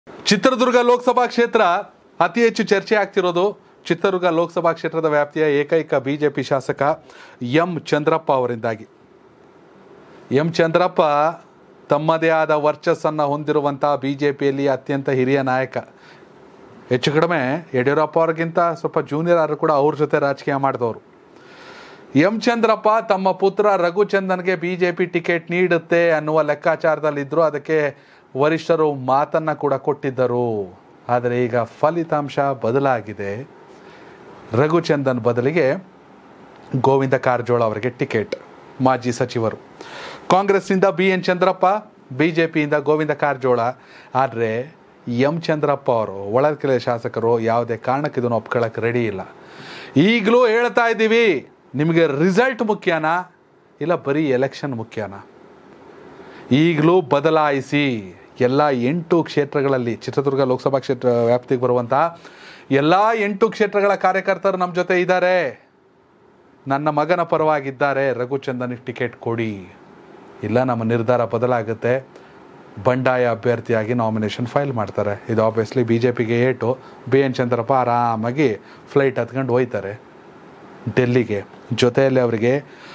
ಚಿತ್ರದುರ್ಗ ಲೋಕಸಭಾ ಕ್ಷೇತ್ರ ಅತಿ ಹೆಚ್ಚು ಚರ್ಚೆ ಆಗ್ತಿರೋದು ಚಿತ್ರದುರ್ಗ ಲೋಕಸಭಾ ಕ್ಷೇತ್ರದ ವ್ಯಾಪ್ತಿಯ ಏಕೈಕ ಬಿಜೆಪಿ ಶಾಸಕ ಎಂ ಚಂದ್ರಪ್ಪ ಅವರಿಂದಾಗಿ ಎಂ ಚಂದ್ರಪ್ಪ ತಮ್ಮದೇ ಆದ ವರ್ಚಸ್ಸನ್ನು ಹೊಂದಿರುವಂಥ ಬಿ ಜೆ ಪಿಯಲ್ಲಿ ಅತ್ಯಂತ ಹಿರಿಯ ನಾಯಕ ಹೆಚ್ಚು ಕಡಿಮೆ ಯಡಿಯೂರಪ್ಪ ಅವ್ರಿಗಿಂತ ಸ್ವಲ್ಪ ಜೂನಿಯರ್ ಆದರೂ ಕೂಡ ಅವ್ರ ಜೊತೆ ರಾಜಕೀಯ ಮಾಡಿದವರು ಎಂ ಚಂದ್ರಪ್ಪ ತಮ್ಮ ಪುತ್ರ ರಘುಚಂದನ್ಗೆ ಬಿ ಜೆ ಪಿ ಟಿಕೆಟ್ ನೀಡುತ್ತೆ ಅನ್ನುವ ಲೆಕ್ಕಾಚಾರದಲ್ಲಿದ್ದರು ಅದಕ್ಕೆ ವರಿಷ್ಠರು ಮಾತನ್ನು ಕೂಡ ಕೊಟ್ಟಿದ್ದರು ಆದರೆ ಈಗ ಫಲಿತಾಂಶ ಬದಲಾಗಿದೆ ರಘುಚಂದನ್ ಬದಲಿಗೆ ಗೋವಿಂದ ಕಾರಜೋಳ ಅವರಿಗೆ ಟಿಕೆಟ್ ಮಾಜಿ ಸಚಿವರು ಕಾಂಗ್ರೆಸ್ನಿಂದ B N Chandrappa B J ಪಿಯಿಂದ ಗೋವಿಂದ ಕಾರಜೋಳ ಆದರೆ ಎಂ ಚಂದ್ರಪ್ಪ ಅವರು ಒಳಕೆಲೆ ಶಾಸಕರು ಯಾವುದೇ ಕಾರಣಕ್ಕೆ ಇದನ್ನು ಒಪ್ಕೊಳ್ಳೋಕೆ ರೆಡಿ ಇಲ್ಲ ಈಗಲೂ ಹೇಳ್ತಾ ಇದ್ದೀವಿ ನಿಮಗೆ ರಿಸಲ್ಟ್ ಮುಖ್ಯನಾ ಇಲ್ಲ ಬರೀ ಎಲೆಕ್ಷನ್ ಮುಖ್ಯನಾ ಈಗಲೂ ಬದಲಾಯಿಸಿ ಎಲ್ಲ ಎಂಟು ಕ್ಷೇತ್ರಗಳಲ್ಲಿ ಚಿತ್ರದುರ್ಗ ಲೋಕಸಭಾ ಕ್ಷೇತ್ರ ವ್ಯಾಪ್ತಿಗೆ ಬರುವಂಥ ಎಲ್ಲ ಎಂಟು ಕ್ಷೇತ್ರಗಳ ಕಾರ್ಯಕರ್ತರು ನಮ್ಮ ಜೊತೆ ಇದ್ದಾರೆ ನನ್ನ ಮಗನ ಪರವಾಗಿದ್ದಾರೆ ರಘುಚಂದನಿಗೆ ಟಿಕೆಟ್ ಕೊಡಿ ಇಲ್ಲ ನಮ್ಮ ನಿರ್ಧಾರ ಬದಲಾಗುತ್ತೆ ಬಂಡಾಯ ಅಭ್ಯರ್ಥಿಯಾಗಿ ನಾಮಿನೇಷನ್ ಫೈಲ್ ಮಾಡ್ತಾರೆ ಇದು ಆಬ್ವಿಯಸ್ಲಿ ಬಿ ಜೆ ಪಿಗೆ ಏಟು ಬಿ ಎನ್ ಚಂದ್ರಪ್ಪ ಆರಾಮಾಗಿ ಫ್ಲೈಟ್ ಹತ್ಕೊಂಡು ಹೋಯ್ತಾರೆ ಡೆಲ್ಲಿಗೆ ಜೊತೆಯಲ್ಲಿ ಅವರಿಗೆ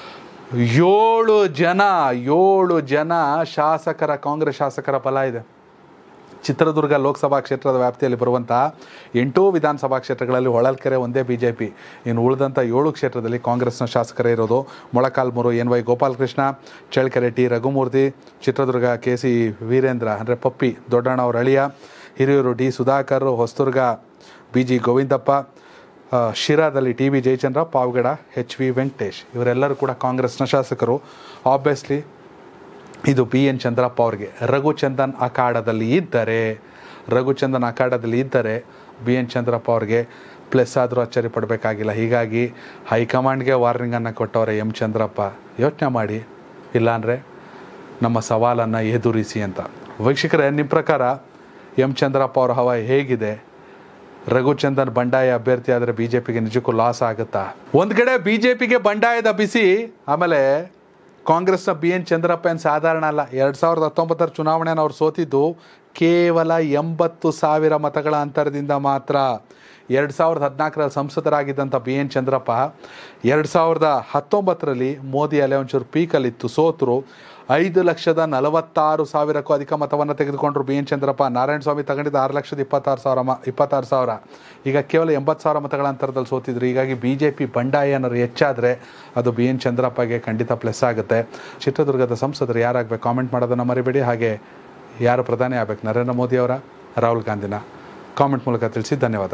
ಏಳು ಜನ ಏಳು ಜನ ಶಾಸಕರ ಕಾಂಗ್ರೆಸ್ ಶಾಸಕರ ಬಲ ಇದೆ ಚಿತ್ರದುರ್ಗ ಲೋಕಸಭಾ ಕ್ಷೇತ್ರದ ವ್ಯಾಪ್ತಿಯಲ್ಲಿ ಬರುವಂಥ ಎಂಟೂ ವಿಧಾನಸಭಾ ಕ್ಷೇತ್ರಗಳಲ್ಲಿ ಹೊಳಲ್ಕೆರೆ ಒಂದೇ ಬಿ ಜೆ ಪಿ ಇನ್ನು ಉಳಿದಂಥ ಏಳು ಕ್ಷೇತ್ರದಲ್ಲಿ ಕಾಂಗ್ರೆಸ್ನ ಶಾಸಕರೇ ಇರೋದು Molakalmuru N Y Gopalakrishna Challakere T Raghumurthy Chitradurga K C Veerendra ಅಂದರೆ ಪಪ್ಪಿ ದೊಡ್ಡಣ್ಣ ಅವ್ರ ಅಳಿಯ Hiriyur D Sudhakar Hosadurga B G Govindappa ಆ, ಶಿರಾದಲ್ಲಿ T B Jayachandra Pavagada H V Venkatesh ಇವರೆಲ್ಲರೂ ಕೂಡ ಕಾಂಗ್ರೆಸ್ನ ಶಾಸಕರು ಆಬ್ವಿಯಸ್ಲಿ ಇದು ಬಿ ಎನ್ ಚಂದ್ರಪ್ಪ ಅವ್ರಿಗೆ ರಘುಚಂದನ್ ಅಖಾಡದಲ್ಲಿ ಇದ್ದರೆ ರಘುಚಂದನ್ ಅಖಾಡದಲ್ಲಿ ಇದ್ದರೆ ಬಿ ಎನ್ ಚಂದ್ರಪ್ಪ ಅವ್ರಿಗೆ ಪ್ಲಸ್ ಆದರೂ ಅಚ್ಚರಿ ಪಡಬೇಕಾಗಿಲ್ಲ ಹೀಗಾಗಿ ಹೈಕಮಾಂಡ್ಗೆ ವಾರ್ನಿಂಗನ್ನು ಕೊಟ್ಟವ್ರೆ ಎಂ ಚಂದ್ರಪ್ಪ ಯೋಚನೆ ಮಾಡಿ ಇಲ್ಲಾಂದರೆ ನಮ್ಮ ಸವಾಲನ್ನು ಎದುರಿಸಿ ಅಂತ ವೀಕ್ಷಕರೇ ನಿಮ್ಮ ಪ್ರಕಾರ ಎಂ ಚಂದ್ರಪ್ಪ ಅವರ ಹವ ಹೇಗಿದೆ ರಘುಚಂದನ್ ಬಂಡಾಯ ಅಭ್ಯರ್ಥಿ ಆದರೆ ಬಿ ಜೆ ಪಿಗೆ ನಿಜಕ್ಕೂ ಲಾಸ್ ಆಗುತ್ತಾ ಒಂದು ಕಡೆ ಬಿ ಜೆ ಪಿಗೆ ಬಂಡಾಯದ ಬಿಸಿ ಆಮೇಲೆ ಕಾಂಗ್ರೆಸ್ನ ಬಿ ಎನ್ ಚಂದ್ರಪ್ಪ ಏನು ಸಾಧಾರಣ ಅಲ್ಲ ಎರಡು ಸಾವಿರದ ಹತ್ತೊಂಬತ್ತರ ಚುನಾವಣೆಯನ್ನು ಅವ್ರು ಸೋತಿದ್ದು ಕೇವಲ ಎಂಬತ್ತು ಸಾವಿರ ಮತಗಳ ಅಂತರದಿಂದ ಮಾತ್ರ ಎರಡು ಸಾವಿರದ ಹದಿನಾಲ್ಕರಲ್ಲಿ ಸಂಸದರಾಗಿದ್ದಂಥ ಬಿ ಎನ್ ಚಂದ್ರಪ್ಪ ಎರಡು ಸಾವಿರದ ಹತ್ತೊಂಬತ್ತರಲ್ಲಿ ಮೋದಿ ಅಲೆ ಒಂಚೂರು ಪೀಕಲ್ಲಿತ್ತು ಸೋತರು ಐದು ಲಕ್ಷದ ನಲವತ್ತಾರು ಸಾವಿರಕ್ಕೂ ಅಧಿಕ ಮತವನ್ನು ತೆಗೆದುಕೊಂಡ್ರು ಬಿ ಎನ್ ಚಂದ್ರಪ್ಪ ನಾರಾಯಣ ಸ್ವಾಮಿ ತಗೊಂಡಿದ್ದು ಆರು ಲಕ್ಷದ ಇಪ್ಪತ್ತಾರು ಸಾವಿರ ಮ ಇಪ್ಪತ್ತಾರು ಸಾವಿರ ಈಗ ಕೇವಲ ಎಂಬತ್ತು ಸಾವಿರ ಮತಗಳ ಅಂತರದಲ್ಲಿ ಸೋತಿದ್ರು ಹೀಗಾಗಿ ಬಿ ಜೆ ಪಿ ಬಂಡಾಯ ಏನಾದ್ರು ಹೆಚ್ಚಾದರೆ ಅದು ಬಿ ಎನ್ ಚಂದ್ರಪ್ಪಗೆ ಖಂಡಿತ ಪ್ಲಸ್ ಆಗುತ್ತೆ ಚಿತ್ರದುರ್ಗದ ಸಂಸದರು ಯಾರಾಗಬೇಕು ಕಾಮೆಂಟ್ ಮಾಡೋದನ್ನು ಮರಿಬೇಡಿ ಹಾಗೆ ಯಾರು ಪ್ರಧಾನಿ ಆಗಬೇಕು ನರೇಂದ್ರ ಮೋದಿ ಅವರ ರಾಹುಲ್ ಗಾಂಧಿನ ಕಾಮೆಂಟ್ ಮೂಲಕ ತಿಳಿಸಿ ಧನ್ಯವಾದ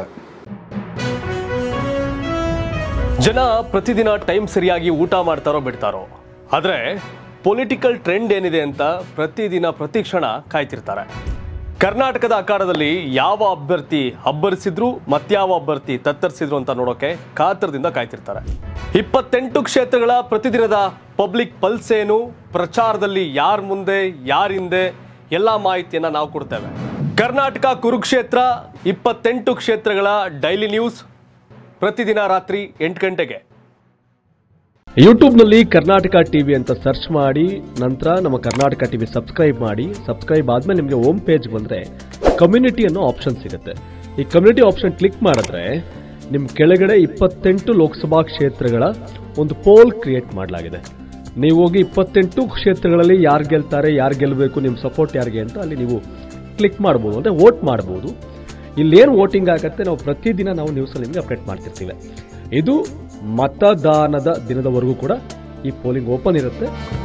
ಜನ ಪ್ರತಿದಿನ ಟೈಮ್ ಸರಿಯಾಗಿ ಊಟ ಮಾಡ್ತಾರೋ ಬಿಡ್ತಾರೋ ಆದ್ರೆ ಪೊಲಿಟಿಕಲ್ ಟ್ರೆಂಡ್ ಏನಿದೆ ಅಂತ ಪ್ರತಿದಿನ ಪ್ರತಿ ಕ್ಷಣ ಕಾಯ್ತಿರ್ತಾರೆ ಕರ್ನಾಟಕದ ಅಖಾಡದಲ್ಲಿ ಯಾವ ಅಭ್ಯರ್ಥಿ ಅಬ್ಬರಿಸಿದ್ರು ಮತ್ಯಾವ ಅಭ್ಯರ್ಥಿ ತತ್ತರಿಸಿದ್ರು ಅಂತ ನೋಡೋಕೆ ಕಾತರದಿಂದ ಕಾಯ್ತಿರ್ತಾರೆ ಇಪ್ಪತ್ತೆಂಟು ಕ್ಷೇತ್ರಗಳ ಪ್ರತಿದಿನದ ಪಬ್ಲಿಕ್ ಪಲ್ಸ್ ಏನು ಪ್ರಚಾರದಲ್ಲಿ ಯಾರ ಮುಂದೆ ಯಾರ ಹಿಂದೆ ಎಲ್ಲ ಮಾಹಿತಿಯನ್ನ ನಾವು ಕೊಡ್ತೇವೆ ಕರ್ನಾಟಕ ಕುರುಕ್ಷೇತ್ರ ಇಪ್ಪತ್ತೆಂಟು ಕ್ಷೇತ್ರಗಳ ಡೈಲಿ ನ್ಯೂಸ್ ಪ್ರತಿದಿನ ರಾತ್ರಿ ಎಂಟು ಗಂಟೆಗೆ ಯೂಟ್ಯೂಬ್ನಲ್ಲಿ ಕರ್ನಾಟಕ ಟಿವಿ ಅಂತ ಸರ್ಚ್ ಮಾಡಿ ನಂತರ ನಮ್ಮ ಕರ್ನಾಟಕ ಟಿವಿ ಸಬ್ಸ್ಕ್ರೈಬ್ ಮಾಡಿ ಸಬ್ಸ್ಕ್ರೈಬ್ ಆದ್ಮೇಲೆ ನಿಮಗೆ ಹೋಮ್ ಪೇಜ್ ಬಂದ್ರೆ ಕಮ್ಯುನಿಟಿ ಅನ್ನೋ ಆಪ್ಷನ್ ಸಿಗುತ್ತೆ ಈ ಕಮ್ಯುನಿಟಿ ಆಪ್ಷನ್ ಕ್ಲಿಕ್ ಮಾಡಿದ್ರೆ ನಿಮ್ ಕೆಳಗಡೆ ಇಪ್ಪತ್ತೆಂಟು ಲೋಕಸಭಾ ಕ್ಷೇತ್ರಗಳ ಒಂದು ಪೋಲ್ ಕ್ರಿಯೇಟ್ ಮಾಡಲಾಗಿದೆ ನೀವು ಹೋಗಿ ಇಪ್ಪತ್ತೆಂಟು ಕ್ಷೇತ್ರಗಳಲ್ಲಿ ಯಾರು ಗೆಲ್ತಾರೆ ಯಾರು ಗೆಲ್ಲಬೇಕು ನಿಮ್ಮ ಸಪೋರ್ಟ್ ಯಾರಿಗೆ ಅಂತ ಅಲ್ಲಿ ನೀವು ಕ್ಲಿಕ್ ಮಾಡ್ಬೋದು ಅಂದರೆ ವೋಟ್ ಮಾಡ್ಬೋದು ಇಲ್ಲೇನು ವೋಟಿಂಗ್ ಆಗುತ್ತೆ ನಾವು ಪ್ರತಿದಿನ ನಾವು ನ್ಯೂಸಲ್ಲಿ ನಿಮಗೆ ಅಪ್ಡೇಟ್ ಮಾಡ್ತಿರ್ತೀವಿ ಇದು ಮತದಾನದ ದಿನದವರೆಗೂ ಕೂಡ ಈ ಪೋಲಿಂಗ್ ಓಪನ್ ಇರುತ್ತೆ